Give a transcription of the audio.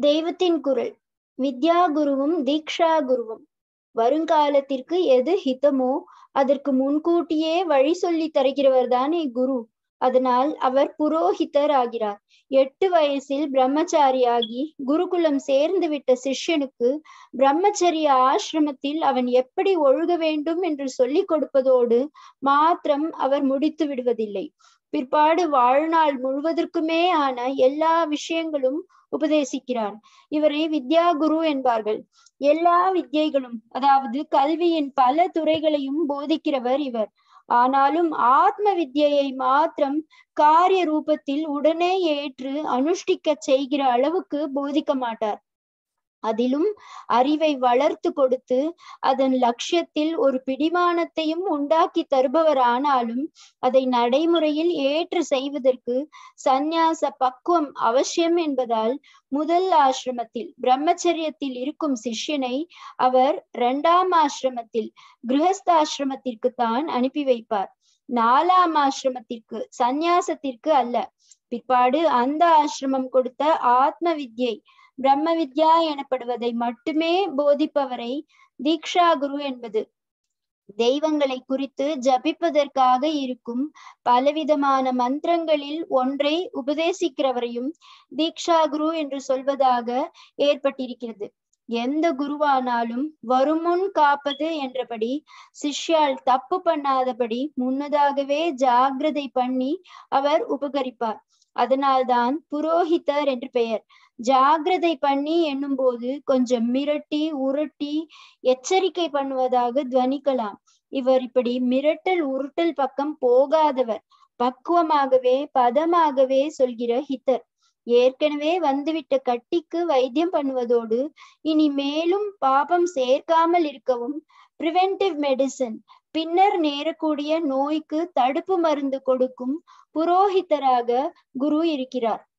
தெய்வத்தின் குரல் வித்யா குருவும் தீக்ஷா குருவும் வருங்காலத்திற்கு எது ஹிதமோ அதற்கு முன்கூட்டியே வழி சொல்லி தருகிறவர் தானே குரு அதனால் அவர் புரோஹிதர் ஆகிறார் எட்டு வயசில் பிரம்மச்சாரியாகி குருகுலம் சேர்ந்து விட்ட சிஷ்யனுக்கு பிரம்மச்சரிய ஆசிரமத்தில் அவன் எப்படி ஒழுக வேண்டும் என்று சொல்லிக் கொடுப்பதோடு மாத்திரம் அவர் முடித்து விடுவதில்லை பிற்பாடு வாழ்நாள் முழுவதற்குமே ஆன எல்லா விஷயங்களும் உபதேசிக்கிறார் இவரை வித்யா குரு என்பார்கள் எல்லா வித்யைகளும் அதாவது கல்வியின் பல துறைகளையும் போதிக்கிறவர் இவர் ஆனாலும் ஆத்ம வித்யை மாத்திரம் காரிய ரூபத்தில் உடனே ஏற்று அனுஷ்டிக்க செய்கிற அளவுக்கு போதிக்க மாட்டார் அதிலும் அறிவை வளர்த்து கொடுத்து அதன் லட்சியத்தில் ஒரு பிடிமானத்தையும் உண்டாக்கி தருபவரானாலும் அதை நடைமுறையில் ஏற்று செய்வதற்கு சந்நியாச பக்குவம் அவசியம் என்பதால் முதல் ஆசிரமத்தில் பிரம்மச்சரியத்தில் இருக்கும் சிஷ்யனை அவர் இரண்டாம் ஆசிரமத்தில் கிரகஸ்தாசிரமத்திற்கு தான் அனுப்பி வைப்பார் நாலாம் ஆசிரமத்திற்கு சந்நியாசத்திற்கு அல்ல பிற்பாடு அந்த ஆசிரமம் கொடுத்த ஆத்ம வித்யை பிரம்ம வித்யா எனப்படுவதை மட்டுமே போதிப்பவரை தீக்ஷா குரு என்பது தெய்வங்களை குறித்து ஜபிப்பதற்காக இருக்கும் பலவிதமான மந்திரங்களில் ஒன்றை உபதேசிக்கிறவரையும் தீக்ஷா குரு என்று சொல்வதாக ஏற்பட்டிருக்கிறது எந்த குருவானாலும் வருமுன் காப்பது என்றபடி சிஷ்யால் தப்பு பண்ணாதபடி முன்னதாகவே ஜாகிரதை பண்ணி அவர் உபகரிப்பார் அதனால்தான் புரோஹிதர் என்று பெயர் ஜாகிரதை பண்ணி என்னும் போது கொஞ்சம் மிரட்டி உருட்டி எச்சரிக்கை பண்ணுவதாக துவனிக்கலாம் இவர் இப்படி மிரட்டல் உருட்டல் பக்கம் போகாதவர் பக்குவமாகவே பதமாகவே சொல்கிற ஹிதர் ஏற்கனவே வந்துவிட்ட கட்டிக்கு வைத்தியம் பண்ணுவதோடு இனி மேலும் பாபம் சேர்க்காமல் இருக்கவும் பிரிவென்டிவ் மெடிசன் பின்னர் நேரக்கூடிய நோய்க்கு தடுப்பு மருந்து கொடுக்கும் புரோஹிதராக குரு இருக்கிறார்